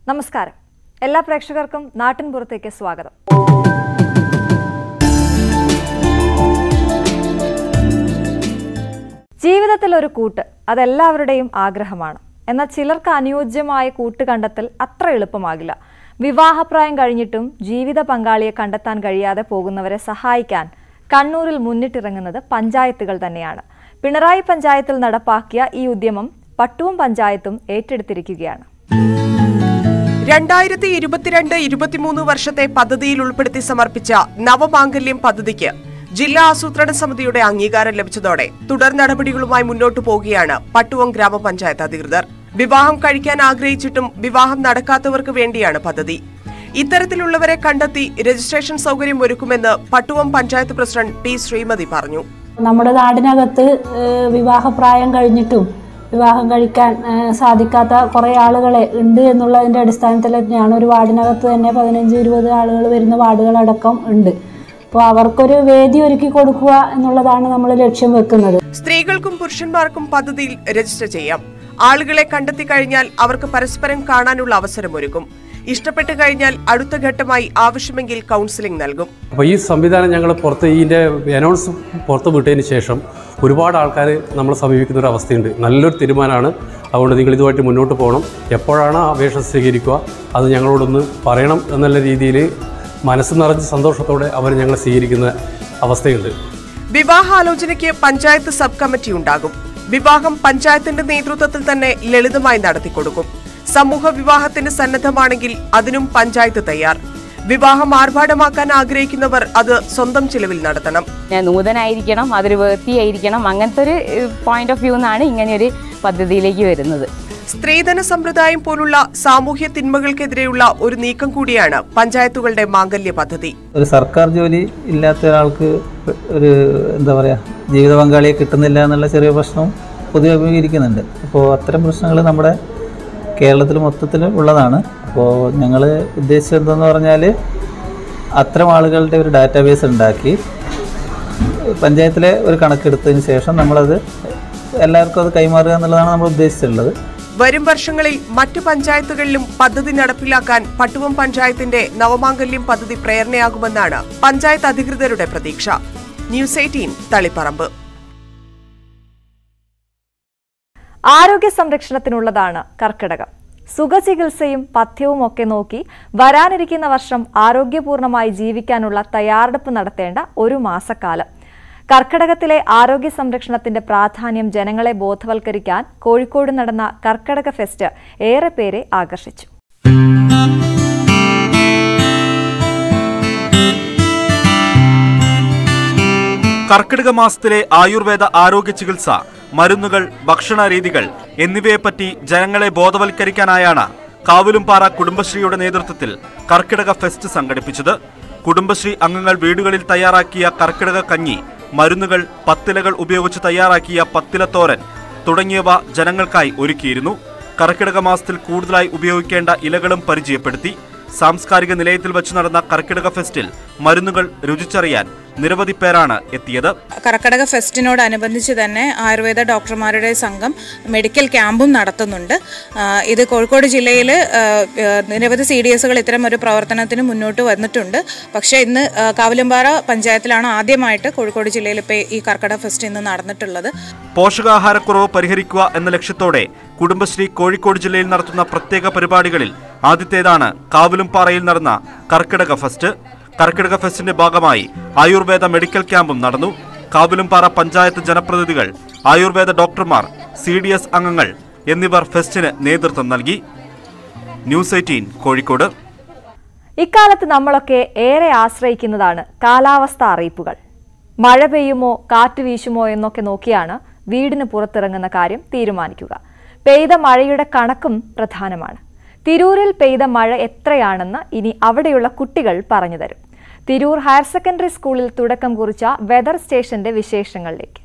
നമസ്കാരം എല്ലാ പ്രേക്ഷകർക്കും നാട്ടിൻ പുറത്തേക്ക് സ്വാഗതം ജീവിതത്തിൽ ഒരു കൂട്ട് അതെല്ലാവരുടെയും ആഗ്രഹമാണ് എന്നാൽ ചിലർക്ക് അനുയോജ്യമായ കൂട്ട് കണ്ടെത്തൽ അത്ര എളുപ്പമാകില്ല വിവാഹപ്രായം കഴിഞ്ഞിട്ടും ജീവിത പങ്കാളിയെ കണ്ടെത്താൻ കഴിയാതെ പോകുന്നവരെ സഹായിക്കാൻ കണ്ണൂരിൽ മുന്നിട്ടിറങ്ങുന്നത് പഞ്ചായത്തുകൾ തന്നെയാണ് പിണറായി പഞ്ചായത്തിൽ നടപ്പാക്കിയ ഈ ഉദ്യമം പട്ടുവം പഞ്ചായത്തും ഏറ്റെടുത്തിരിക്കുകയാണ് രണ്ടായിരത്തി ഇരുപത്തിരണ്ട് ഇരുപത്തിമൂന്ന് വർഷത്തെ പദ്ധതിയിൽ ഉൾപ്പെടുത്തി സമർപ്പിച്ച നവമാംഗല്യം പദ്ധതിക്ക് ജില്ലാ ആസൂത്രണ സമിതിയുടെ അംഗീകാരം ലഭിച്ചതോടെ തുടർ നടപടികളുമായി മുന്നോട്ടു പോകുകയാണ് പട്ടുവം ഗ്രാമപഞ്ചായത്ത് അധികൃതർ വിവാഹം കഴിക്കാൻ ആഗ്രഹിച്ചിട്ടും വിവാഹം നടക്കാത്തവർക്ക് വേണ്ടിയാണ് പദ്ധതി ഇത്തരത്തിലുള്ളവരെ കണ്ടെത്തി രജിസ്ട്രേഷൻ സൗകര്യം ഒരുക്കുമെന്ന് പട്ടുവം പഞ്ചായത്ത് പ്രസിഡന്റ് പി ശ്രീമതി പറഞ്ഞു നമ്മുടെ നാടിനകത്ത് ഏഹ്, വിവാഹപ്രായം കഴിഞ്ഞിട്ടും വിവാഹം കഴിക്കാൻ ഏഹ്, സാധിക്കാത്ത കുറേ ആളുകളെ ഉണ്ട് എന്നുള്ളതിൻ്റെ അടിസ്ഥാനത്തിൽ തന്നെയാണ് ഒരു വാർഡിനകത്ത് തന്നെ പതിനഞ്ച് ഇരുപത് ആളുകൾ വരുന്ന വാർഡുകളടക്കം ഉണ്ട് അപ്പോൾ അവർക്കൊരു വേദി ഒരുക്കി കൊടുക്കുക എന്നുള്ളതാണ് നമ്മൾ ലക്ഷ്യം വെക്കുന്നത് സ്ത്രീകൾക്കും പുരുഷന്മാർക്കും പദ്ധതിയിൽ രജിസ്റ്റർ ചെയ്യാം ആളുകളെ കണ്ടെത്തി കഴിഞ്ഞാൽ അവർക്ക് പരസ്പരം കാണാനുള്ള അവസരമൊരുക്കും ഇഷ്ടപ്പെട്ടു കഴിഞ്ഞാൽ അടുത്ത ഘട്ടമായി ആവശ്യമെങ്കിൽ കൗൺസിലിംഗ് നൽകും അപ്പോൾ ഈ സംവിധാനം ഞങ്ങൾ പുറത്ത് ഇതിൻ്റെ അനൗൺസ് പുറത്ത് വിട്ടതിന് ശേഷം ഒരുപാട് ആൾക്കാർ നമ്മളെ സമീപിക്കുന്ന ഒരു അവസ്ഥയുണ്ട് നല്ലൊരു തീരുമാനമാണ് അതുകൊണ്ട് നിങ്ങൾ ഇതുമായിട്ട് മുന്നോട്ട് പോകണം എപ്പോഴാണ് ആ അപേക്ഷ സ്വീകരിക്കുക അത് ഞങ്ങളോടൊന്ന് പറയണം എന്നുള്ള രീതിയിൽ മനസ്സ് നിറഞ്ഞ സന്തോഷത്തോടെ അവർ ഞങ്ങളെ സ്വീകരിക്കുന്ന അവസ്ഥയുണ്ട് വിവാഹാലോചനയ്ക്ക് പഞ്ചായത്ത് സബ് കമ്മിറ്റി ഉണ്ടാകും വിവാഹം പഞ്ചായത്തിന്റെ നേതൃത്വത്തിൽ തന്നെ ലളിതമായി നടത്തിക്കൊടുക്കും സമൂഹ വിവാഹത്തിന് സന്നദ്ധമാണെങ്കിൽ അതിനും പഞ്ചായത്ത് തയ്യാർ വിവാഹം ആർഭാടമാക്കാൻ ആഗ്രഹിക്കുന്നവർ അത് സ്വന്തം ചിലവിൽ നടത്തണം ഞാൻ നൂതനായിരിക്കണം അതൊരു വൃത്തിയായിരിക്കണം അങ്ങനത്തെ ഒരു പോയിന്റ് ഓഫ് വ്യൂ എന്നാണ് ഇങ്ങനെയൊരു പദ്ധതിയിലേക്ക് വരുന്നത് സ്ത്രീധന സമ്പ്രദായം പോലുള്ള സാമൂഹ്യ തിന്മകൾക്കെതിരെയുള്ള ഒരു നീക്കം കൂടിയാണ് പഞ്ചായത്തുകളുടെ മാംഗല്യ പദ്ധതി ഒരു സർക്കാർ ജോലി ഇല്ലാത്ത ഒരാൾക്ക് ഒരു എന്താ പറയുക ജീവിത പങ്കാളിയെ കിട്ടുന്നില്ല എന്നുള്ള ചെറിയ പ്രശ്നം പൊതുവെ അഭിമുഖീകരിക്കുന്നുണ്ട് അപ്പോൾ അത്തരം പ്രശ്നങ്ങൾ നമ്മുടെ കേരളത്തിൽ മൊത്തത്തിൽ ഉള്ളതാണ് അപ്പോൾ ഞങ്ങൾ ഉദ്ദേശിച്ചത് എന്തെന്ന് പറഞ്ഞാൽ അത്തരം ആളുകളുടെ ഒരു ഡാറ്റാബേസ് ഉണ്ടാക്കി പഞ്ചായത്തിലെ ഒരു കണക്കെടുത്തതിന് ശേഷം നമ്മളത് എല്ലാവർക്കും അത് കൈമാറുക എന്നുള്ളതാണ് നമ്മൾ ഉദ്ദേശിച്ചിട്ടുള്ളത് വരും വർഷങ്ങളിൽ മറ്റു പഞ്ചായത്തുകളിലും പദ്ധതി നടപ്പിലാക്കാൻ പട്ടുവം പഞ്ചായത്തിന്റെ നവമാംഗല്യം പദ്ധതി പ്രേരണയാകുമെന്നാണ് പഞ്ചായത്ത് അധികൃതരുടെ പ്രതീക്ഷ ന്യൂസ് എയ്റ്റീൻ തളിപ്പറമ്പ് ആരോഗ്യ സംരക്ഷണത്തിനുള്ളതാണ് കർക്കിടകം സുഖചികിത്സയും പഥ്യവും ഒക്കെ നോക്കി വരാനിരിക്കുന്ന വർഷം ആരോഗ്യപൂർണമായി ജീവിക്കാനുള്ള തയ്യാറെടുപ്പ് നടത്തേണ്ട ഒരു മാസക്കാലം കർക്കിടകത്തിലെ ആരോഗ്യ സംരക്ഷണത്തിന്റെ പ്രാധാന്യം ജനങ്ങളെ ബോധവൽക്കരിക്കാൻ കോഴിക്കോട് നടന്ന കർക്കിടക ഫെസ്റ്റ് ഏറെ പേരെ ആകർഷിച്ചു കർക്കിടക മാസത്തിലെ ആയുർവേദ ആരോഗ്യ ചികിത്സ മരുന്നുകൾ ഭക്ഷണ രീതികൾ എന്നിവയെപ്പറ്റി ജനങ്ങളെ ബോധവൽക്കരിക്കാനായാണ് കാവിലുംപാറ കുടുംബശ്രീയുടെ നേതൃത്വത്തിൽ കർക്കിടക ഫെസ്റ്റ് സംഘടിപ്പിച്ചത് കുടുംബശ്രീ അംഗങ്ങൾ വീടുകളിൽ തയ്യാറാക്കിയ കർക്കിടക കഞ്ഞി മരുന്നുകൾ പത്തിലകൾ ഉപയോഗിച്ച് തയ്യാറാക്കിയ പത്തിലത്തോരൻ തുടങ്ങിയവ ജനങ്ങൾക്കായി ഒരുക്കിയിരുന്നു കർക്കിടക മാസത്തിൽ കൂടുതലായി ഉപയോഗിക്കേണ്ട ഇലകളും പരിചയപ്പെടുത്തി സാംസ്കാരിക നിലയത്തിൽ വെച്ച് നടന്ന കർക്കിടക ഫെസ്റ്റിൽ മരുന്നുകൾ രുചിച്ചറിയാൻ നിരവധി പേരാണ് എത്തിയത് കർക്കടക ഫെസ്റ്റിനോടനുബന്ധിച്ച് തന്നെ ആയുർവേദ ഡോക്ടർമാരുടെ സംഘം മെഡിക്കൽ ക്യാമ്പും നടത്തുന്നുണ്ട് ആ, ഇത് കോഴിക്കോട് ജില്ലയിൽ നിരവധി സി ഡി എസുകൾ ഇത്തരം ഒരു പ്രവർത്തനത്തിന് മുന്നോട്ട് വന്നിട്ടുണ്ട് പക്ഷേ ഇന്ന് ആ, കാവിലുംപാറ പഞ്ചായത്തിലാണ് ആദ്യമായിട്ട് കോഴിക്കോട് ജില്ലയിൽ ഇപ്പോൾ ഈ കർക്കടക ഫെസ്റ്റ് ഇന്ന് നടന്നിട്ടുള്ളത് പോഷകാഹാരക്കുറവ് പരിഹരിക്കുക എന്ന ലക്ഷ്യത്തോടെ കുടുംബശ്രീ കോഴിക്കോട് ജില്ലയിൽ നടത്തുന്ന പ്രത്യേക പരിപാടികളിൽ ആദ്യത്തേതാണ് കാവിലുംപാറയിൽ നടന്ന കർക്കിടക ഫെസ്റ്റ് കർക്കിടക ഫെസ്റ്റിന്റെ ഭാഗമായി ആയുർവേദ മെഡിക്കൽ ക്യാമ്പും നടന്നു കാവിലുംപാറ പഞ്ചായത്ത് ജനപ്രതിനിധികൾ ആയുർവേദ ഡോക്ടർമാർ സി ഡി എസ് അംഗങ്ങൾ എന്നിവർ ഫെസ്റ്റിന് നേതൃത്വം നൽകി ന്യൂസ് എയ്റ്റീൻ കോഴിക്കോട് ഇക്കാലത്ത് നമ്മളൊക്കെ ഏറെ ആശ്രയിക്കുന്നതാണ് കാലാവസ്ഥ അറിയിപ്പുകൾ മഴ പെയ്യുമോ കാറ്റ് വീശുമോ എന്നൊക്കെ നോക്കിയാണ് വീടിന് പുറത്തിറങ്ങുന്ന കാര്യം തീരുമാനിക്കുക പെയ്ത മഴയുടെ കണക്കും പ്രധാനമാണ് തിരൂരിൽ പെയ്ത മഴ എത്രയാണെന്ന് ഇനി അവിടെയുള്ള കുട്ടികൾ പറഞ്ഞു തരും തിരൂർ ഹയർ സെക്കൻഡറി സ്കൂളിൽ തുടക്കം കുറിച്ച വെതർ സ്റ്റേഷന്റെ വിശേഷങ്ങളിലേക്ക്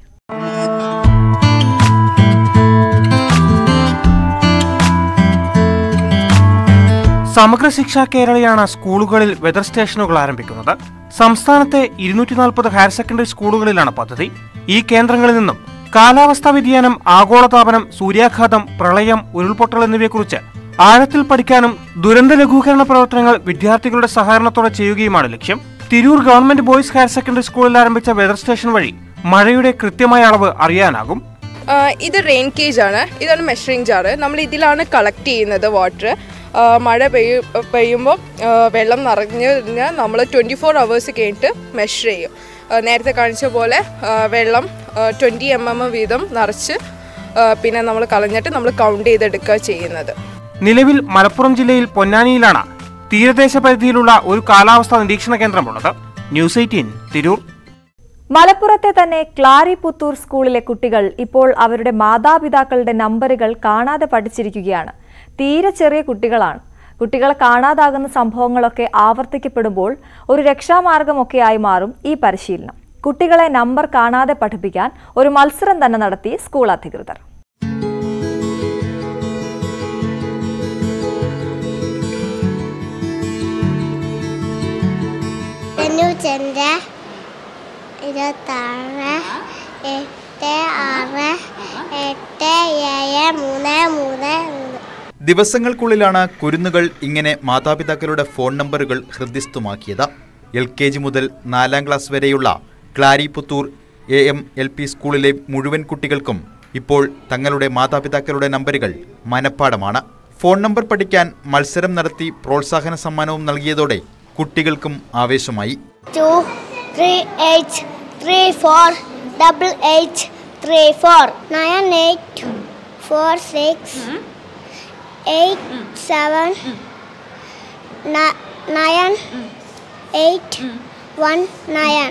സമഗ്ര ശിക്ഷ കേരളയാണ് സ്കൂളുകളിൽ വെതർ സ്റ്റേഷനുകൾ ആരംഭിക്കുന്നത് സംസ്ഥാനത്തെ ഇരുന്നൂറ്റി നാൽപ്പത് ഹയർ സെക്കൻഡറി സ്കൂളുകളിലാണ് പദ്ധതി ഈ കേന്ദ്രങ്ങളിൽ നിന്നും കാലാവസ്ഥാ വ്യതിയാനം ആഗോളതാപനം സൂര്യാഘാതം പ്രളയം ഉരുൾപൊട്ടൽ എന്നിവയെക്കുറിച്ച് ആഴത്തിൽ പഠിക്കാനും ദുരന്ത ലഘൂകരണ പ്രവർത്തനങ്ങൾ വിദ്യാർത്ഥികളുടെ സഹകരണത്തോടെ ചെയ്യുകയുമാണ് ലക്ഷ്യം Tirur government boys higher secondary സ്കൂളിൽ ആരംഭിച്ച വെതർ സ്റ്റേഷൻ വഴി മഴയുടെ കൃത്യമായ അളവ് അറിയാനാകും ആ, ഇത് റെയിൻ കേജ് ആണ് ഇതാണ് മെഷറിംഗ് ജാറ് നമ്മൾ ഇതിലാണ് കളക്ട് ചെയ്യുന്നത് വാട്ടർ മഴ പെയ്യു പെയ്യുമ്പോൾ ആ, വെള്ളം നിറഞ്ഞു കഴിഞ്ഞാൽ നമ്മൾ ട്വൻറ്റി ഫോർ അവേഴ്സ് കഴിഞ്ഞിട്ട് മെഷർ ചെയ്യും ആ, നേരത്തെ കാണിച്ച പോലെ ആ, വെള്ളം ട്വൻറ്റി എം എം വീതം നിറച്ച് ആ, പിന്നെ നമ്മൾ കളഞ്ഞിട്ട് നമ്മൾ കൗണ്ട് ചെയ്തെടുക്കുക ചെയ്യുന്നത് നിലവിൽ മലപ്പുറം ജില്ലയിൽ പൊന്നാനിയിലാണ് തീരദേശ പരിധിയിലുള്ള ഒരു കാലാവസ്ഥാ നിരീക്ഷണ കേന്ദ്രമുള്ളത് ന്യൂസ് എയ്റ്റീൻ തിരൂർ മലപ്പുറത്തെ തന്നെ ക്ലാരി പുത്തൂർ സ്കൂളിലെ കുട്ടികൾ ഇപ്പോൾ അവരുടെ മാതാപിതാക്കളുടെ നമ്പറുകൾ കാണാതെ പഠിച്ചിരിക്കുകയാണ് തീരെ ചെറിയ കുട്ടികളാണ് കുട്ടികളെ കാണാതാകുന്ന സംഭവങ്ങളൊക്കെ ആവർത്തിക്കപ്പെടുമ്പോൾ ഒരു രക്ഷാമാർഗമൊക്കെയായി മാറും ഈ പരിശീലനം കുട്ടികളെ നമ്പർ കാണാതെ പഠിപ്പിക്കാൻ ഒരു മത്സരം തന്നെ നടത്തി സ്കൂൾ അധികൃതർ തൊണ്ണൂറ്റഞ്ച് ഇരുപത്താറ് എട്ട് ആറ് എട്ട് ഏഴ് മൂന്ന് മൂന്ന് മൂന്ന് ദിവസങ്ങൾക്കുള്ളിലാണ് കുരുന്നുകൾ ഇങ്ങനെ മാതാപിതാക്കളുടെ ഫോൺ നമ്പറുകൾ ഹൃദ്യസ്ഥമാക്കിയത് എൽ കെ ജി മുതൽ നാലാം ക്ലാസ് വരെയുള്ള Clari Puthur A M L P സ്കൂളിലെ മുഴുവൻ കുട്ടികൾക്കും ഇപ്പോൾ തങ്ങളുടെ മാതാപിതാക്കളുടെ നമ്പറുകൾ മനഃപ്പാടമാണ് ഫോൺ നമ്പർ പഠിക്കാൻ മത്സരം നടത്തി പ്രോത്സാഹന സമ്മാനവും നൽകിയതോടെ കുട്ടികൾക്കും ആവേശമായി two three eight three four double eight three four nine eight four six eight seven nine eight one nine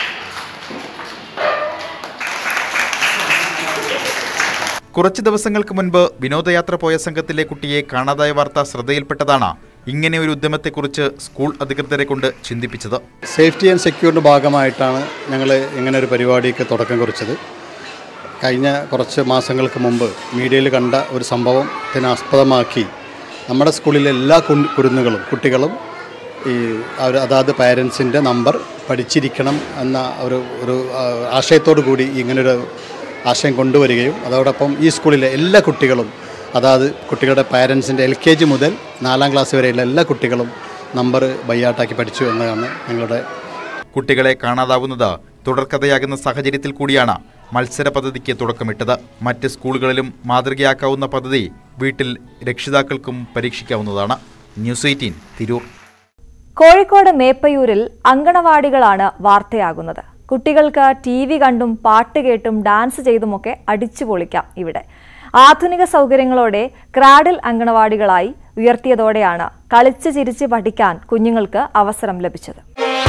കുറച്ച് ദിവസങ്ങൾക്ക് മുൻപ് വിനോദയാത്ര പോയ സംഘത്തിലെ കുട്ടിയെ കാണാതായ വാർത്ത ശ്രദ്ധയിൽപ്പെട്ടതാണ് ഇങ്ങനെ ഒരു ഉദ്യമത്തെക്കുറിച്ച് സ്കൂൾ അധികൃതരെ കൊണ്ട് ചിന്തിപ്പിച്ചത് സേഫ്റ്റി ആൻഡ് സെക്യൂറിൻ്റെ ഭാഗമായിട്ടാണ് ഞങ്ങൾ ഇങ്ങനെ ഒരു പരിപാടിക്ക് തുടക്കം കുറിച്ചത് കഴിഞ്ഞ കുറച്ച് മാസങ്ങൾക്ക് മുമ്പ് മീഡിയയിൽ കണ്ട ഒരു സംഭവത്തിനെ ആസ്പദമാക്കി നമ്മുടെ സ്കൂളിലെ എല്ലാ കു- കുരുന്നുകളും കുട്ടികളും ഈ അവർ അതാത് പാരൻസിൻ്റെ നമ്പർ പഠിച്ചിരിക്കണം എന്ന ഒരു ഒരു ആ, ആശയത്തോടു കൂടി ഇങ്ങനൊരു ആശയം കൊണ്ടുവരികയും അതോടൊപ്പം ഈ സ്കൂളിലെ എല്ലാ കുട്ടികളും അതാത് കുട്ടികളുടെ പാരൻസിൻ്റെ എൽ കെ ജി മുതൽ നാലാം ക്ലാസ് വരെയുള്ള എല്ലാ കുട്ടികളും നമ്പർ ബയ്യാട്ടാക്കി പഠിച്ചു എന്നതാണ് ഞങ്ങളുടെ കുട്ടികളെ കാണാതാവുന്നത് തുടർക്കഥയാകുന്ന സാഹചര്യത്തിൽ കൂടിയാണ് മത്സര പദ്ധതിക്ക് തുടക്കമിട്ടത് മറ്റ് സ്കൂളുകളിലും മാതൃകയാക്കാവുന്ന പദ്ധതി വീട്ടിൽ രക്ഷിതാക്കൾക്കും പരീക്ഷിക്കാവുന്നതാണ് ന്യൂസ് എയ്റ്റീൻ തിരൂർ കോഴിക്കോട് മേപ്പയൂരിൽ അങ്കണവാടികളാണ് വാർത്തയാകുന്നത് കുട്ടികൾക്ക് ടി വി കണ്ടും പാട്ട് കേട്ടും ഡാൻസ് ചെയ്തുമൊക്കെ അടിച്ചു പൊളിക്കാം ഇവിടെ ആധുനിക സൗകര്യങ്ങളോടെ ക്രാഡിൽ അങ്കണവാടികളായി ഉയർത്തിയതോടെയാണ് കളിച്ച് ചിരിച്ച് പഠിക്കാൻ കുഞ്ഞുങ്ങൾക്ക് അവസരം ലഭിച്ചത്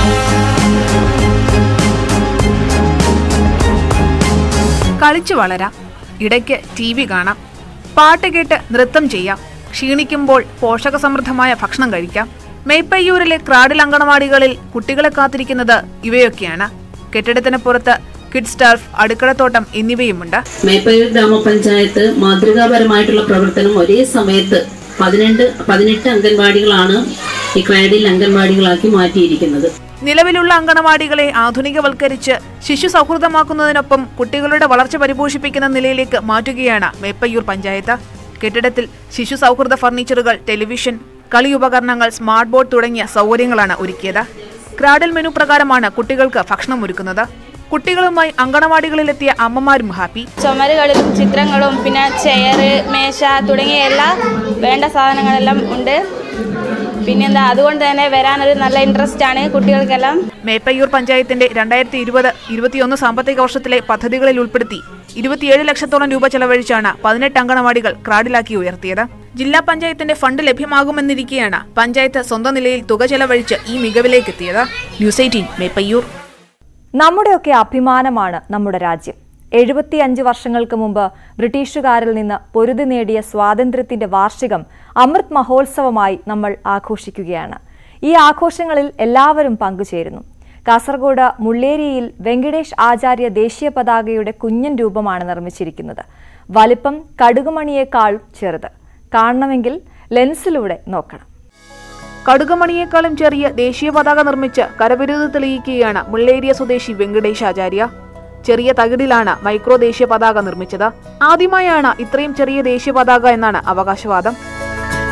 കളിച്ചു വളരാം ഇടയ്ക്ക് ടി വി കാണാം പാട്ട് കേട്ട് നൃത്തം ചെയ്യാം ക്ഷീണിക്കുമ്പോൾ പോഷകസമൃദ്ധമായ ഭക്ഷണം കഴിക്കാം മേപ്പയ്യൂരിലെ ക്രാഡിൽ അങ്കണവാടികളിൽ കുട്ടികളെ കാത്തിരിക്കുന്നത് ഇവയൊക്കെയാണ് കെട്ടിടത്തിന് പുറത്ത് കിഡ്സ് ടർഫ് അടുക്കളത്തോട്ടം എന്നിവയുമുണ്ട് മേപ്പയൂർ ഗ്രാമപഞ്ചായത്ത് മാതൃകാപരമായിട്ടുള്ള പ്രവർത്തനം ഒരേ സമയത്ത് പതിനെട്ട് പതിനെട്ട് അംഗൻവാടികളാണ് ഈ ക്രാഡിൽ അംഗൻവാടികളാക്കി മാറ്റിയിരിക്കുന്നത് നിലവിലുള്ള അങ്കണവാടികളെ ആധുനികവൽക്കരിച്ച് ശിശു സൗഹൃദമാക്കുന്നതിനൊപ്പം കുട്ടികളുടെ വളർച്ച പരിപോഷിപ്പിക്കുന്ന നിലയിലേക്ക് മാറ്റുകയാണ് മേപ്പയ്യൂർ പഞ്ചായത്ത് കെട്ടിടത്തിൽ ശിശു സൗഹൃദ ഫർണിച്ചറുകൾ ടെലിവിഷൻ കളി ഉപകരണങ്ങൾ സ്മാർട്ട് ബോർഡ് തുടങ്ങിയ സൗകര്യങ്ങളാണ് ഒരുക്കിയത് ക്രാഡൽ മെനു പ്രകാരമാണ് കുട്ടികൾക്ക് ഭക്ഷണം ഒരുക്കുന്നത് കുട്ടികളുമായി അങ്കണവാടികളിലെത്തിയ അമ്മമാരും ഹാപ്പി ചുമരുകളിലും ചിത്രങ്ങളും പിന്നെ ചെയർ മേശ തുടങ്ങിയ എല്ലാ വേണ്ട സാധനങ്ങളെല്ലാം ഉണ്ട് പിന്നെന്താ അതുകൊണ്ട് തന്നെ വരാനൊരു നല്ല ഇൻട്രസ്റ്റ് ആണ് കുട്ടികൾക്കെല്ലാം മേപ്പയ്യൂർ പഞ്ചായത്തിന്റെ രണ്ടായിരത്തി ഇരുപത് ഇരുപത്തിയൊന്ന് സാമ്പത്തിക വർഷത്തിലെ പദ്ധതികളിൽ ഉൾപ്പെടുത്തി ഇരുപത്തിയേഴ് ലക്ഷത്തോളം രൂപ ചെലവഴിച്ചാണ് പതിനെട്ട് അങ്കണവാടികൾ ക്രാഡിലാക്കി ഉയർത്തിയത് ജില്ലാ പഞ്ചായത്തിന്റെ ഫണ്ട് ലഭ്യമാകുമെന്നിരിക്കെയാണ് പഞ്ചായത്ത് സ്വന്തം നിലയിൽ തുക ചെലവഴിച്ച് ഈ മികവിലേക്ക് എത്തിയത് ന്യൂസ് എയ്റ്റീൻ മേപ്പയ്യൂർ നമ്മുടെയൊക്കെ അഭിമാനമാണ് നമ്മുടെ രാജ്യം എഴുപത്തിയഞ്ച് വർഷങ്ങൾക്ക് മുമ്പ് ബ്രിട്ടീഷുകാരിൽ നിന്ന് പൊരുതി നേടിയ സ്വാതന്ത്ര്യത്തിന്റെ വാർഷികം അമൃത് മഹോത്സവമായി നമ്മൾ ആഘോഷിക്കുകയാണ് ഈ ആഘോഷങ്ങളിൽ എല്ലാവരും പങ്കുചേരുന്നു കാസർഗോഡ് മുള്ളേരിയിൽ വെങ്കടേഷ് ആചാര്യ ദേശീയ പതാകയുടെ കുഞ്ഞൻ രൂപമാണ് നിർമ്മിച്ചിരിക്കുന്നത് വലിപ്പം കടുകുമണിയേക്കാൾ ചെറുത് കാണണമെങ്കിൽ ലെൻസിലൂടെ നോക്കണം കടുകമണിയേക്കാളും ചെറിയ ദേശീയ പതാക നിർമ്മിച്ച് കരവിരുത് തെളിയിക്കുകയാണ് മുള്ളേരിയ സ്വദേശി വെങ്കടേഷ് ആചാര്യ ചെറിയ തകിടിലാണ് മൈക്രോ ദേശീയ പതാക നിർമ്മിച്ചത് ആദ്യമായാണ് ഇത്രയും ചെറിയ ദേശീയ പതാക എന്നാണ് അവകാശവാദം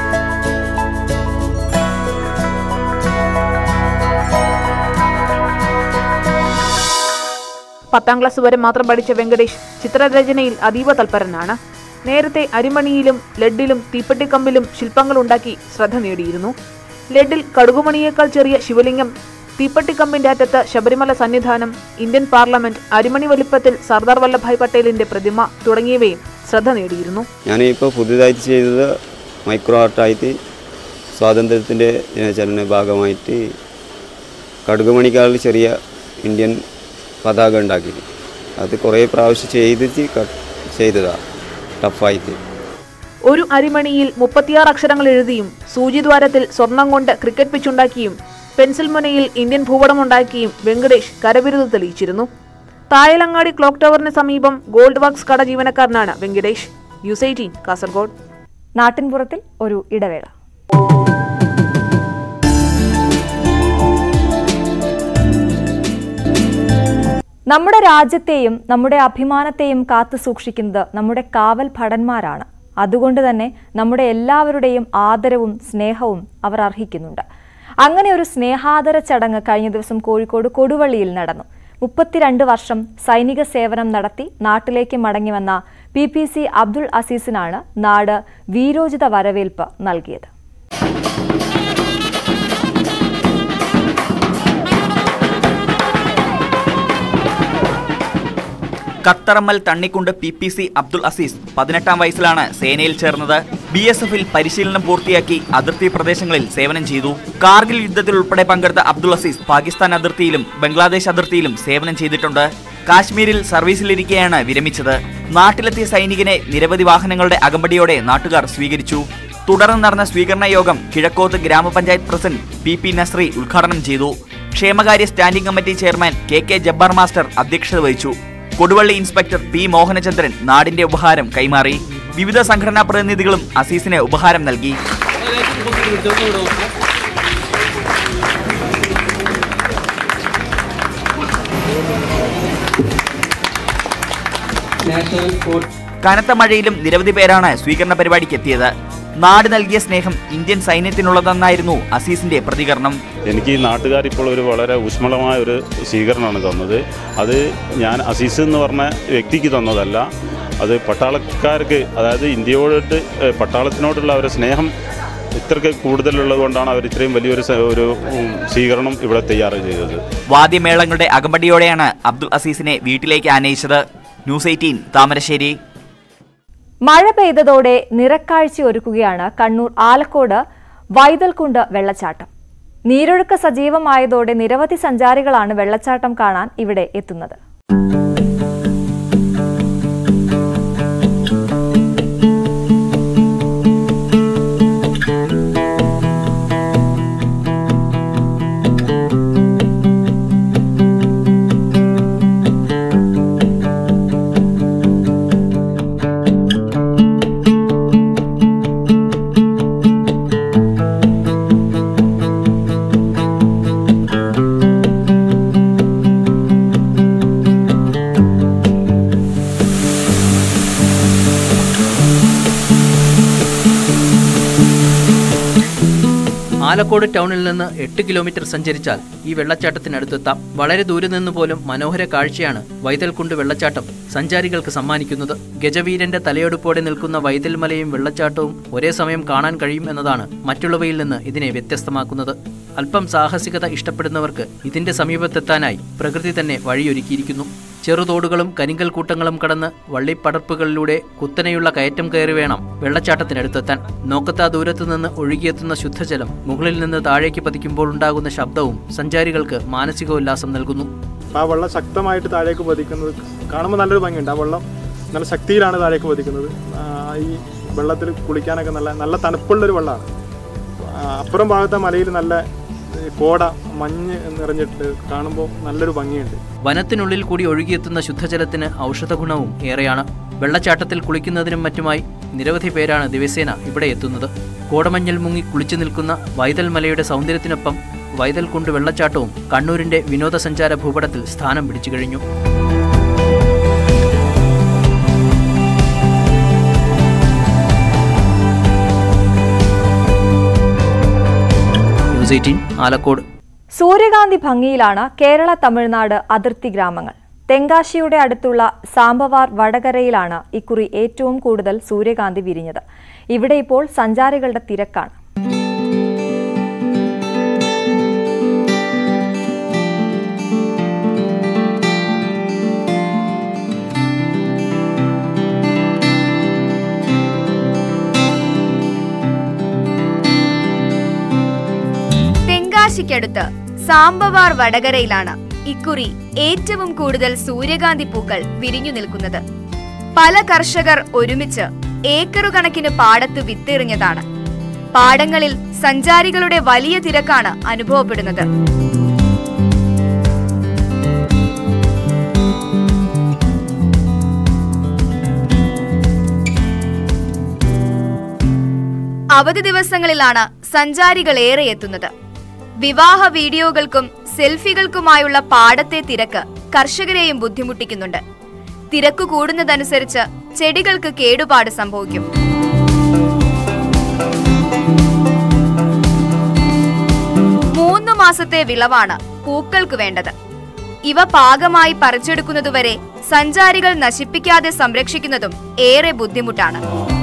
പത്താം ക്ലാസ് വരെ മാത്രം പഠിച്ച വെങ്കടേഷ് ചിത്രരചനയിൽ അതീവ തൽപരനാണ് നേരത്തെ അരിമണിയിലും ലെഡിലും തീപ്പെട്ടിക്കമ്പിലും ശില്പങ്ങൾ ഉണ്ടാക്കി ശ്രദ്ധ നേടിയിരുന്നു ലെഡിൽ കടുകുമണിയേക്കാൾ ചെറിയ ശിവലിംഗം തീപ്പെട്ടിക്കമ്പിന്റെ അറ്റത്ത് ശബരിമല സന്നിധാനം ഇന്ത്യൻ പാർലമെന്റ് അരിമണി വലിപ്പത്തിൽ സർദാർ വല്ലഭായ് പട്ടേലിന്റെ പ്രതിമ തുടങ്ങിയവയും ശ്രദ്ധ നേടിയിരുന്നു ഞാനിപ്പോൾ പുതിയതായിട്ട് ചെയ്തത് മൈക്രോ ആർട്ടായിട്ട് സ്വാതന്ത്ര്യത്തിൻ്റെ ദിനാചരണ ഭാഗമായിട്ട് കടുകുമണിക്കാൾ ചെറിയ ഇന്ത്യൻ പതാക ഉണ്ടാക്കി അത് കുറേ പ്രാവശ്യം ചെയ്തിട്ട് ക- ചെയ്തതാണ് ടഫായിട്ട് ഒരു അരിമണിയിൽ മുപ്പത്തിയാറ് അക്ഷരങ്ങൾ എഴുതിയും സൂചിദ്വാരത്തിൽ സ്വർണം കൊണ്ട് ക്രിക്കറ്റ് പിച്ചുണ്ടാക്കിയും പെൻസിൽ മുനയിൽ ഇന്ത്യൻ ഭൂപടം ഉണ്ടാക്കിയും വെങ്കടേഷ് കരവിരുത് തെളിയിച്ചിരുന്നു തായലങ്ങാടി ക്ലോക്ക് ടവറിന് സമീപം ഗോൾഡ് വർക്ക്സ് കട ജീവനക്കാരനാണ് വെങ്കടേഷ് ന്യൂസ് എയ്റ്റീൻ കാസർഗോഡ് നാട്ടിൻപുറത്തിൽ ഒരു ഇടവേള നമ്മുടെ രാജ്യത്തെയും നമ്മുടെ അഭിമാനത്തെയും കാത്തു സൂക്ഷിക്കുന്നത് നമ്മുടെ കാവൽ ഭടന്മാരാണ് അതുകൊണ്ട് തന്നെ നമ്മുടെ എല്ലാവരുടെയും ആദരവും സ്നേഹവും അവർ അർഹിക്കുന്നുണ്ട് അങ്ങനെ ഒരു സ്നേഹാദര ചടങ്ങ് കഴിഞ്ഞ ദിവസം കോഴിക്കോട് കൊടുവള്ളിയിൽ നടന്നു മുപ്പത്തിരണ്ട് വർഷം സൈനിക സേവനം നടത്തി നാട്ടിലേക്ക് മടങ്ങിവന്ന പി പി സി അബ്ദുൾ അസീസിനാണ് നാട് വീരോചിത വരവേൽപ്പ് നൽകിയത് Katharammal Thannikkund P P C Abdul Azeez പതിനെട്ടാം വയസ്സിലാണ് സേനയിൽ ചേർന്നത് ബി എസ് എഫിൽ പരിശീലനം പൂർത്തിയാക്കി അതിർത്തി പ്രദേശങ്ങളിൽ സേവനം ചെയ്തു കാർഗിൽ യുദ്ധത്തിൽ ഉൾപ്പെടെ പങ്കെടുത്ത അബ്ദുൾ അസീസ് പാകിസ്ഥാൻ അതിർത്തിയിലും ബംഗ്ലാദേശ് അതിർത്തിയിലും സേവനം ചെയ്തിട്ടുണ്ട് കാശ്മീരിൽ സർവീസിലിരിക്കെയാണ് വിരമിച്ചത് നാട്ടിലെത്തിയ സൈനികനെ നിരവധി വാഹനങ്ങളുടെ അകമ്പടിയോടെ നാട്ടുകാർ സ്വീകരിച്ചു തുടർന്ന് നടന്ന സ്വീകരണ യോഗം കിഴക്കോത്ത് ഗ്രാമപഞ്ചായത്ത് പ്രസിഡന്റ് പി പി നസ്രി ഉദ്ഘാടനം ചെയ്തു ക്ഷേമകാര്യ standing committee chairman K K Jabbar master അധ്യക്ഷത വഹിച്ചു കൊടുവള്ളി ഇൻസ്പെക്ടർ പി മോഹനചന്ദ്രൻ നാടിന്റെ ഉപഹാരം കൈമാറി വിവിധ സംഘടനാ പ്രതിനിധികളും അസീസിന് ഉപഹാരം നൽകി കനത്ത മഴയിലും നിരവധി പേരാണ് സ്വീകരണ പരിപാടിക്ക് എത്തിയത് നാട് നൽകിയ സ്നേഹം ഇന്ത്യൻ സൈന്യത്തിനുള്ളതെന്നായിരുന്നു അസീസിന്റെ പ്രതികരണം എനിക്ക് ഈ നാട്ടുകാർ ഇപ്പോൾ ഒരു വളരെ ഊഷ്മളമായ ഒരു സ്വീകരണമാണ് തന്നത് അത് ഞാൻ അസീസ് എന്ന് പറഞ്ഞ വ്യക്തിക്ക് തന്നതല്ല അത് പട്ടാളക്കാർക്ക് അതായത് ഇന്ത്യയോട് ഏഹ്, പട്ടാളത്തിനോടുള്ള അവരുടെ സ്നേഹം ഇത്രയ്ക്ക് കൂടുതലുള്ളത് കൊണ്ടാണ് അവർ ഇത്രയും വലിയൊരു സ- ഒരു ഉം, സ്വീകരണം ഇവിടെ തയ്യാർ ചെയ്തത് വാദ്യമേളങ്ങളുടെ അകമ്പടിയോടെയാണ് അബ്ദുൾ അസീസിനെ വീട്ടിലേക്ക് ആനയിച്ചത് ന്യൂസ് എയ്റ്റീൻ താമരശ്ശേരി മഴ പെയ്തതോടെ നിറക്കാഴ്ച ഒരുക്കുകയാണ് കണ്ണൂർ ആലക്കോട് വൈതൽക്കുണ്ട് വെള്ളച്ചാട്ടം നീരൊഴുക്ക് സജീവമായതോടെ നിരവധി സഞ്ചാരികളാണ് വെള്ളച്ചാട്ടം കാണാൻ ഇവിടെ എത്തുന്നത് ആലക്കോട് ടൗണിൽ നിന്ന് എട്ട് കിലോമീറ്റർ സഞ്ചരിച്ചാൽ ഈ വെള്ളച്ചാട്ടത്തിനടുത്തെത്താം വളരെ ദൂരെ നിന്ന് പോലും മനോഹര കാഴ്ചയാണ് വൈതൽക്കുണ്ട് വെള്ളച്ചാട്ടം സഞ്ചാരികൾക്ക് സമ്മാനിക്കുന്നത് ഗജവീരന്റെ തലയെടുപ്പോടെ നിൽക്കുന്ന വൈതൽമലയും വെള്ളച്ചാട്ടവും ഒരേ സമയം കാണാൻ കഴിയും എന്നതാണ് മറ്റുള്ളവയിൽ നിന്ന് ഇതിനെ വ്യത്യസ്തമാക്കുന്നത് അല്പം സാഹസികത ഇഷ്ടപ്പെടുന്നവർക്ക് ഇതിന്റെ സമീപത്തെത്താനായി പ്രകൃതി തന്നെ വഴിയൊരുക്കിയിരിക്കുന്നു ചെറുതോടുകളും കരിങ്കൽ കൂട്ടങ്ങളും കടന്ന് വള്ളിപ്പടർപ്പുകളിലൂടെ കുത്തനെയുള്ള കയറ്റം കയറി വേണം വെള്ളച്ചാട്ടത്തിനടുത്തെത്താൻ നോക്കത്താ ദൂരത്തു നിന്ന് ഒഴുകിയെത്തുന്ന ശുദ്ധജലം മുകളിൽ നിന്ന് താഴേക്ക് പതിക്കുമ്പോൾ ഉണ്ടാകുന്ന ശബ്ദവും സഞ്ചാരികൾക്ക് മാനസികോല്ലാസം നൽകുന്നു അപ്പോൾ ആ വെള്ളം ശക്തമായിട്ട് താഴേക്ക് പതിക്കുന്നത് കാണുമ്പോൾ നല്ലൊരു ഭംഗിയുണ്ട് ആ വെള്ളം നല്ല ശക്തിയിലാണ് താഴേക്ക് പതിക്കുന്നത് ആ, ഈ വെള്ളത്തിൽ കുളിക്കാനൊക്കെ നല്ല നല്ല തണുപ്പുള്ളൊരു വെള്ളമാണ് ആ, അപ്പുറം ഭാഗത്തെ മലയിൽ നല്ല ഏ, കോട മഞ്ഞ് നിറഞ്ഞിട്ട് കാണുമ്പോൾ നല്ലൊരു ഭംഗിയുണ്ട് വനത്തിനുള്ളിൽ കൂടി ഒഴുകിയെത്തുന്ന ശുദ്ധജലത്തിന് ഔഷധഗുണവും ഏറെയാണ് വെള്ളച്ചാട്ടത്തിൽ കുളിക്കുന്നതിനും മറ്റുമായി നിരവധി പേരാണ് ദിവസേന ഇവിടെ എത്തുന്നത് കോടമഞ്ഞിൽ മുങ്ങി കുളിച്ചു നിൽക്കുന്ന വൈതൽ മലയുടെ സൗന്ദര്യത്തിനൊപ്പം വൈതൽ കുണ്ട് വെള്ളച്ചാട്ടവും കണ്ണൂരിന്റെ വിനോദസഞ്ചാര ഭൂപടത്തിൽ സ്ഥാനം പിടിച്ചു കഴിഞ്ഞു ന്യൂസ് എയ്റ്റീൻ ആലക്കോട് സൂര്യകാന്തി ഭംഗിയിലാണ് കേരള തമിഴ്നാട് അതിർത്തി ഗ്രാമങ്ങൾ തെങ്കാശിയുടെ അടുത്തുള്ള സാമ്പവാർ വടകരയിലാണ് ഇക്കുറി ഏറ്റവും കൂടുതൽ സൂര്യകാന്തി വിരിഞ്ഞത് ഇവിടെ ഇപ്പോൾ സഞ്ചാരികളുടെ തിരക്കാണ് തെങ്കാശിക്കടുത്ത് സാമ്പവാർ വടകരയിലാണ് ഇക്കുറി ഏറ്റവും കൂടുതൽ സൂര്യകാന്തി പൂക്കൾ വിരിഞ്ഞു നിൽക്കുന്നത് പല കർഷകർ ഒരുമിച്ച് ഏക്കറു കണക്കിന് പാടത്ത് വിത്തെറിഞ്ഞതാണ് പാടങ്ങളിൽ സഞ്ചാരികളുടെ വലിയ തിരക്കാണ് അനുഭവപ്പെടുന്നത് അവധി ദിവസങ്ങളിലാണ് സഞ്ചാരികൾ ഏറെ എത്തുന്നത് വിവാഹ വീഡിയോകൾക്കും സെൽഫികൾക്കുമായുള്ള പാടത്തെ തിരക്ക് കർഷകരെയും ബുദ്ധിമുട്ടിക്കുന്നുണ്ട് തിരക്ക് കൂടുന്നതനുസരിച്ച് ചെടികൾക്ക് കേടുപാട് സംഭവിക്കും മൂന്ന് മാസത്തെ വിളവാണ് പൂക്കൾക്ക് വേണ്ടത് ഇവ പാകമായി പറിച്ചെടുക്കുന്നതുവരെ സഞ്ചാരികൾ നശിപ്പിക്കാതെ സംരക്ഷിക്കുന്നതും ഏറെ ബുദ്ധിമുട്ടാണ്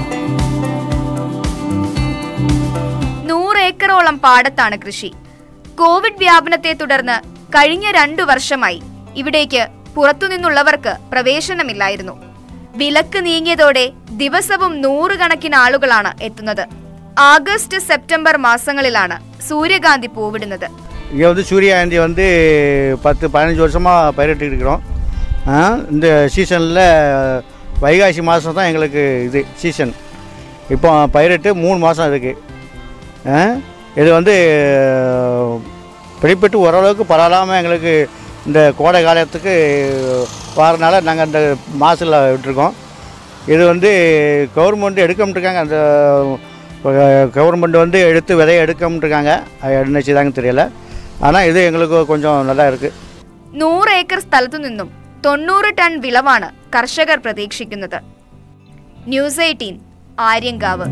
നൂറേക്കറോളം പാടത്താണ് കൃഷി കോവിഡ് വ്യാപനത്തെ തുടർന്ന് കഴിഞ്ഞ രണ്ടു വർഷമായി ഇവിടേക്ക് പുറത്തുനിന്നുള്ളവർക്ക് പ്രവേശനമില്ലായിരുന്നു വിലക്ക് നീങ്ങിയതോടെ ദിവസവും നൂറുകണക്കിന് ആളുകളാണ് എത്തുന്നത് ആഗസ്റ്റ് സെപ്റ്റംബർ മാസങ്ങളിലാണ് സൂര്യകാന്തി പൂവിടുന്നത് இங்கே வந்து சூரியகாந்தி வந்து பத்து பதினஞ்சு வருஷமாக பயிரிட்டு இருக்கிறோம் ஆ, இந்த சீசனில் வைகாசி மாதம் தான் எங்களுக்கு இது சீசன் இப்போ பயிரிட்டு மூணு மாதம் இருக்குது இது வந்து பிடிப்பட்டு ஓரளவுக்கு பரவாயில்லாமல் எங்களுக்கு இந்த கோடை காலத்துக்கு வரனால நாங்கள் இந்த மாசில் விட்டுருக்கோம் இது வந்து கவர்மெண்ட் எடுக்கமிட்டுருக்காங்க அந்த கவர்மெண்ட் வந்து எடுத்து விதைய எடுக்கமிட்டுருக்காங்க அது என்ன செய்தாங்க தெரியல ஆனால் இது எங்களுக்கு கொஞ்சம் நல்லா இருக்குது നൂറ് ഏക്കർ സ്ഥലത്തു നിന്നും തൊണ്ണൂറ് ടൺ വിളവാണ് കർഷകർ പ്രതീക്ഷിക്കുന്നത് ന്യൂസ് എയ്റ്റീൻ ആര്യങ്കാവ്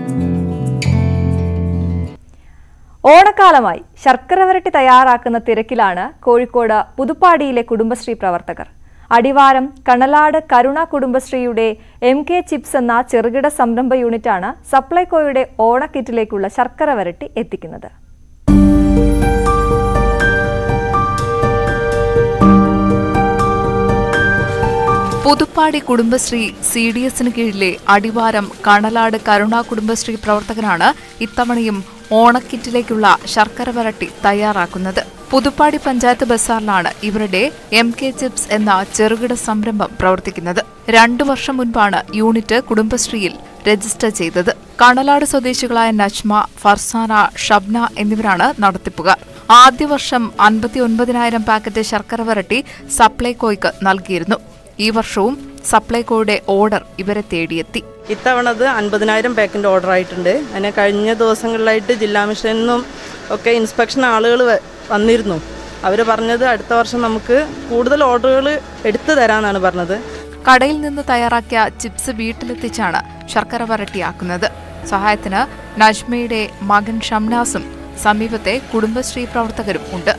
ഓണക്കാലമായി ശർക്കര വരട്ടി തയ്യാറാക്കുന്ന തിരക്കിലാണ് കോഴിക്കോട് പുതുപ്പാടിയിലെ കുടുംബശ്രീ പ്രവർത്തകർ അടിവാരം കണലാട് കരുണ കുടുംബശ്രീയുടെ എം കെ ചിപ്സ് എന്ന ചെറുകിട സംരംഭ യൂണിറ്റാണ് സപ്ലൈകോയുടെ ഓണക്കിറ്റിലേക്കുള്ള ശർക്കര വരട്ടി എത്തിക്കുന്നത് പുതുപ്പാടി കുടുംബശ്രീ സി ഡി എസിന് കീഴിലെ അടിവാരം കണലാട് കരുണ കുടുംബശ്രീ പ്രവർത്തകരാണ് ഇത്തവണയും ഓണക്കിറ്റിലേക്കുള്ള ശർക്കര വരട്ടി തയ്യാറാക്കുന്നത് പുതുപ്പാടി പഞ്ചായത്ത് ബസാറിലാണ് ഇവരുടെ എം കെ ചിപ്സ് എന്ന ചെറുകിട സംരംഭം പ്രവർത്തിക്കുന്നത് രണ്ടു വർഷം മുൻപാണ് യൂണിറ്റ് കുടുംബശ്രീയിൽ രജിസ്റ്റർ ചെയ്തത് കണലാട് സ്വദേശികളായ നജ്മ ഫർസാന ഷബ്ന എന്നിവരാണ് നടത്തിപ്പുകാർ ആദ്യ വർഷം അൻപത്തി ഒൻപതിനായിരം പാക്കറ്റ് ശർക്കര വരട്ടി സപ്ലൈകോയ്ക്ക് നൽകിയിരുന്നു ഈ വർഷവും സപ്ലൈകോയുടെ ഓർഡർ ഇവരെ തേടിയെത്തി ഇത്തവണത് അൻപതിനായിരം പാക്കിൻ്റെ ഓർഡർ ആയിട്ടുണ്ട് അതിനെ കഴിഞ്ഞ ദിവസങ്ങളിലായിട്ട് ജില്ലാ മിഷനിൽ നിന്നും ഒക്കെ ഇൻസ്പെക്ഷൻ ആളുകൾ വന്നിരുന്നു അവർ പറഞ്ഞത് അടുത്ത വർഷം നമുക്ക് കൂടുതൽ ഓർഡറുകൾ എടുത്തു തരാമെന്നാണ് പറഞ്ഞത് കടയിൽ നിന്ന് തയ്യാറാക്കിയ ചിപ്സ് വീട്ടിലെത്തിച്ചാണ് ശർക്കര വരട്ടിയാക്കുന്നത് സഹായത്തിന് നജ്മയുടെ മകൻ ഷംനാസും സമീപത്തെ കുടുംബശ്രീ പ്രവർത്തകരും ഉണ്ട്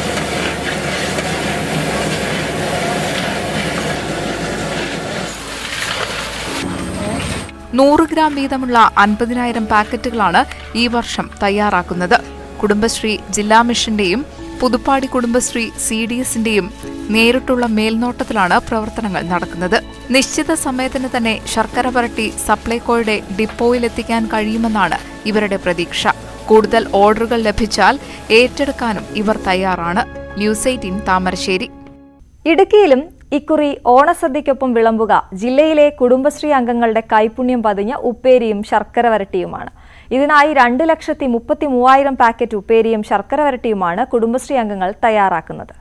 നൂറ് ഗ്രാം വീതമുള്ള അൻപതിനായിരം പാക്കറ്റുകളാണ് ഈ വർഷം തയ്യാറാക്കുന്നത് കുടുംബശ്രീ ജില്ലാ മിഷന്റെയും പുതുപ്പാടി കുടുംബശ്രീ സി ഡി എസിന്റെയും നേരിട്ടുള്ള മേൽനോട്ടത്തിലാണ് പ്രവർത്തനങ്ങൾ നടക്കുന്നത് നിശ്ചിത സമയത്തിന് തന്നെ ശർക്കര പുരട്ടി സപ്ലൈകോയുടെ ഡിപ്പോയിലെത്തിക്കാൻ കഴിയുമെന്നാണ് ഇവരുടെ പ്രതീക്ഷ കൂടുതൽ ഓർഡറുകൾ ലഭിച്ചാൽ ഏറ്റെടുക്കാനും ഇവർ തയ്യാറാണ് ന്യൂസ് എയ്റ്റീൻ താമരശ്ശേരി ഇടുക്കിയിലും ഇക്കുറി ഓണസദ്യയ്ക്കൊപ്പം വിളമ്പുക ജില്ലയിലെ കുടുംബശ്രീ അംഗങ്ങളുടെ കൈപുണ്യം പതിഞ്ഞ ഉപ്പേരിയും ശർക്കര വരട്ടിയുമാണ് ഇതിനായി രണ്ട് ലക്ഷത്തി മുപ്പത്തി മൂവായിരം പാക്കറ്റ് ഉപ്പേരിയും ശർക്കര വരട്ടിയുമാണ് കുടുംബശ്രീ അംഗങ്ങൾ തയ്യാറാക്കുന്നത്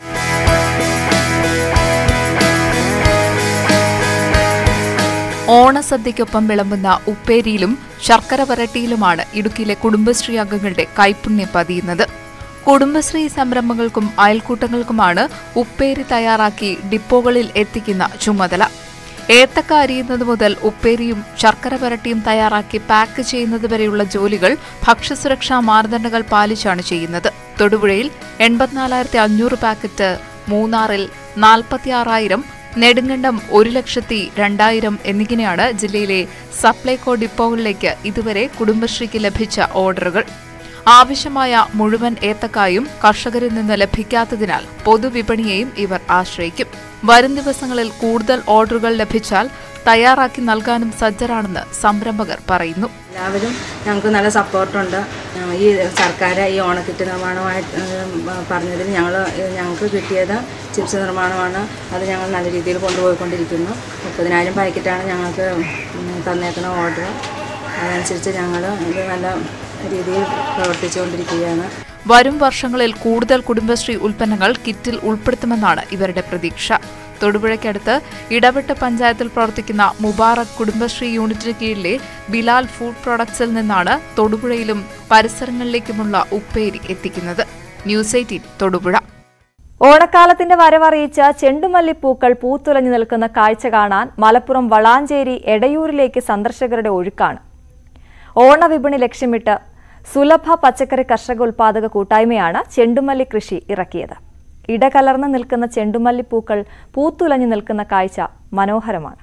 ഓണസദ്യയ്ക്കൊപ്പം വിളമ്പുന്ന ഉപ്പേരിയിലും ശർക്കര വരട്ടിയിലുമാണ് ഇടുക്കിയിലെ കുടുംബശ്രീ അംഗങ്ങളുടെ കൈപുണ്യം പതിയുന്നത് കുടുംബശ്രീ സംരംഭങ്ങൾക്കും അയൽക്കൂട്ടങ്ങൾക്കുമാണ് ഉപ്പേരി തയ്യാറാക്കി ഡിപ്പോകളിൽ എത്തിക്കുന്ന ചുമതല ഏത്തക്ക അരിയുന്നത് മുതൽ ഉപ്പേരിയും ശർക്കര പുരട്ടിയും തയ്യാറാക്കി പാക്ക് ചെയ്യുന്നത് വരെയുള്ള ജോലികൾ ഭക്ഷ്യസുരക്ഷാ മാനദണ്ഡങ്ങൾ പാലിച്ചാണ് ചെയ്യുന്നത് തൊടുപുഴയിൽ എൺപത്തിനാലായിരത്തി അഞ്ഞൂറ് പാക്കറ്റ് മൂന്നാറിൽ നാൽപ്പത്തിയാറായിരം നെടുങ്കണ്ടം ഒരു ലക്ഷത്തി രണ്ടായിരം എന്നിങ്ങനെയാണ് ജില്ലയിലെ സപ്ലൈകോ ഡിപ്പോകളിലേക്ക് ഇതുവരെ കുടുംബശ്രീക്ക് ലഭിച്ച ഓർഡറുകൾ ആവശ്യമായ മുഴുവൻ ഏത്തക്കായും കർഷകരിൽ നിന്ന് ലഭിക്കാത്തതിനാൽ പൊതുവിപണിയെയും ഇവർ ആശ്രയിക്കും വരും ദിവസങ്ങളിൽ കൂടുതൽ ഓർഡറുകൾ ലഭിച്ചാൽ തയ്യാറാക്കി നൽകാനും സജ്ജരാണെന്ന് സംരംഭകർ പറയുന്നു എല്ലാവരും ഞങ്ങൾക്ക് നല്ല സപ്പോർട്ടുണ്ട് ഈ സർക്കാർ ഈ ഓണക്കിറ്റ് നിർമ്മാണമായിട്ട് പറഞ്ഞതിൽ ഞങ്ങൾ ഞങ്ങൾക്ക് കിട്ടിയത് ചിപ്സ് നിർമ്മാണമാണ് അത് ഞങ്ങൾ നല്ല രീതിയിൽ കൊണ്ടുപോയിക്കൊണ്ടിരിക്കുന്നു മുപ്പതിനായിരം പാക്കറ്റാണ് ഞങ്ങൾക്ക് തന്നേക്കുന്ന ഓർഡർ അതനുസരിച്ച് ഞങ്ങൾ ഇത് നല്ല രീതിയിൽ പ്രവർത്തിച്ചുകൊണ്ടിരിക്കുകയാണ് വരും വർഷങ്ങളിൽ കൂടുതൽ കുടുംബശ്രീ ഉൽപ്പന്നങ്ങൾ കിറ്റിൽ ഉൾപ്പെടുത്തുമെന്നാണ് ഇവരുടെ പ്രതീക്ഷ തൊടുപുഴയ്ക്കടുത്ത് ഇടവെട്ട് പഞ്ചായത്തിൽ പ്രവർത്തിക്കുന്ന മുബാറക് കുടുംബശ്രീ യൂണിറ്റിന് കീഴിലെ ബിലാൽ ഫുഡ് പ്രൊഡക്ട്സിൽ നിന്നാണ് തൊടുപുഴയിലും പരിസരങ്ങളിലേക്കുമുള്ള ഉപ്പേരി എത്തിക്കുന്നത് ന്യൂസ് എയ്റ്റീൻ തൊടുപുഴ ഓണക്കാലത്തിന്റെ വരവറിയിച്ച ചെണ്ടുമല്ലിപ്പൂക്കൾ പൂത്തുലഞ്ഞു നിൽക്കുന്ന കാഴ്ച കാണാൻ മലപ്പുറം വളാഞ്ചേരി എടയൂരിലേക്ക് സന്ദർശകരുടെ ഒഴുക്കാണ് ഓണവിപണി ലക്ഷ്യമിട്ട് സുലഭ പച്ചക്കറി കർഷക ഉൽപാദക കൂട്ടായ്മയാണ് ചെണ്ടുമല്ലി കൃഷി ഇറക്കിയത് ഇടകലർന്ന് നിൽക്കുന്ന ചെണ്ടുമല്ലിപ്പൂക്കൾ പൂത്തുലഞ്ഞു നിൽക്കുന്ന കാഴ്ച മനോഹരമാണ്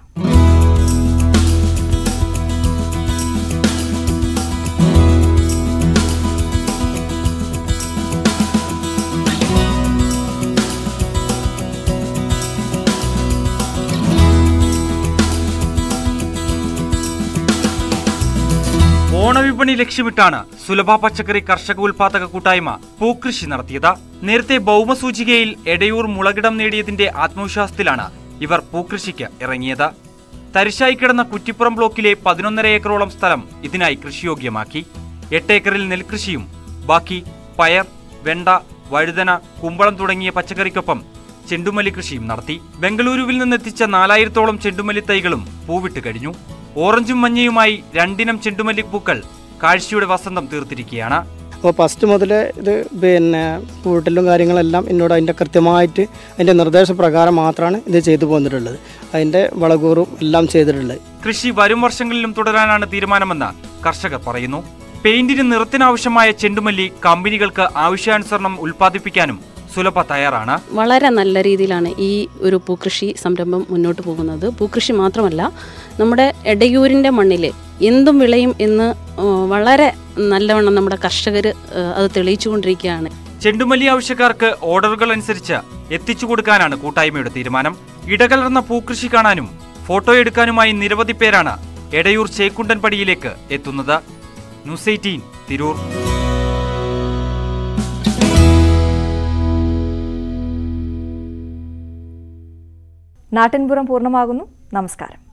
ഓണവിപണി ലക്ഷ്യമിട്ടാണ് സുലഭ പച്ചക്കറി കർഷക ഉൽപാദക കൂട്ടായ്മ പൂക്കൃഷി നടത്തിയത് നേരത്തെ ഭൗമസൂചികയിൽ എടയൂർ മുളകിടം നേടിയതിന്റെ ആത്മവിശ്വാസത്തിലാണ് ഇവർ പൂക്കൃഷിക്ക് ഇറങ്ങിയത് തരിശായി കിടന്ന കുറ്റിപ്പുറം ബ്ലോക്കിലെ പതിനൊന്നര ഏക്കറോളം സ്ഥലം ഇതിനായി കൃഷിയോഗ്യമാക്കി എട്ട് ഏക്കറിൽ നെൽകൃഷിയും ബാക്കി പയർ വെണ്ട വഴുതന കുമ്പളം തുടങ്ങിയ പച്ചക്കറിക്കൊപ്പം ചെണ്ടുമല്ലി കൃഷിയും നടത്തി ബംഗളൂരുവിൽ നിന്നെത്തിച്ച നാലായിരത്തോളം ചെണ്ടുമല്ലി തൈകളും പൂവിട്ട് കഴിഞ്ഞു ഓറഞ്ചും മഞ്ഞയുമായി രണ്ടിനം ചെണ്ടുമല്ലി പൂക്കൾ കാഴ്ചയുടെ വസന്തം തീർത്തിരിക്കുകയാണ് അപ്പോൾ ഫസ്റ്റ് മുതൽ ഇത് പിന്നെ കൂട്ടലും കാര്യങ്ങളെല്ലാം എന്നോട് അതിൻ്റെ കൃത്യമായിട്ട് അതിൻ്റെ നിർദ്ദേശപ്രകാരം മാത്രമാണ് ഇത് ചെയ്തു പോന്നിട്ടുള്ളത് അതിൻ്റെ വളകൂറും എല്ലാം ചെയ്തിട്ടുള്ളത് കൃഷി വരും വർഷങ്ങളിലും തുടരാനാണ് തീരുമാനമെന്ന് കർഷകർ പറയുന്നു പെയിന്റിന് നിറത്തിനാവശ്യമായ ചെണ്ടുമല്ലി കമ്പനികൾക്ക് ആവശ്യാനുസരണം ഉൽപ്പാദിപ്പിക്കാനും സുലഭ തയ്യാറാണ് വളരെ നല്ല രീതിയിലാണ് ഈ ഒരു പൂക്കൃഷി സംരംഭം മുന്നോട്ട് പോകുന്നത് പൂക്കൃഷി മാത്രമല്ല നമ്മുടെ എടയൂരിൻ്റെ മണ്ണിൽ എന്തും വിളയും എന്ന് ആ, വളരെ നല്ലവണ്ണം നമ്മുടെ കർഷകർ അത് തെളിയിച്ചുകൊണ്ടിരിക്കുകയാണ് ചെണ്ടുമല്ലി ആവശ്യക്കാർക്ക് ഓർഡറുകൾ അനുസരിച്ച് എത്തിച്ചു കൊടുക്കാനാണ് കൂട്ടായ്മയുടെ തീരുമാനം ഇടകലർന്ന പൂക്കൃഷി കാണാനും ഫോട്ടോ എടുക്കാനുമായി നിരവധി പേരാണ് എടയൂർ ചേക്കുണ്ടൻ പടിയിലേക്ക് എത്തുന്നത് ന്യൂസ് എയ്റ്റീൻ തിരൂർ നാട്ടിൻപുറം പൂർണ്ണമാകുന്നു നമസ്കാരം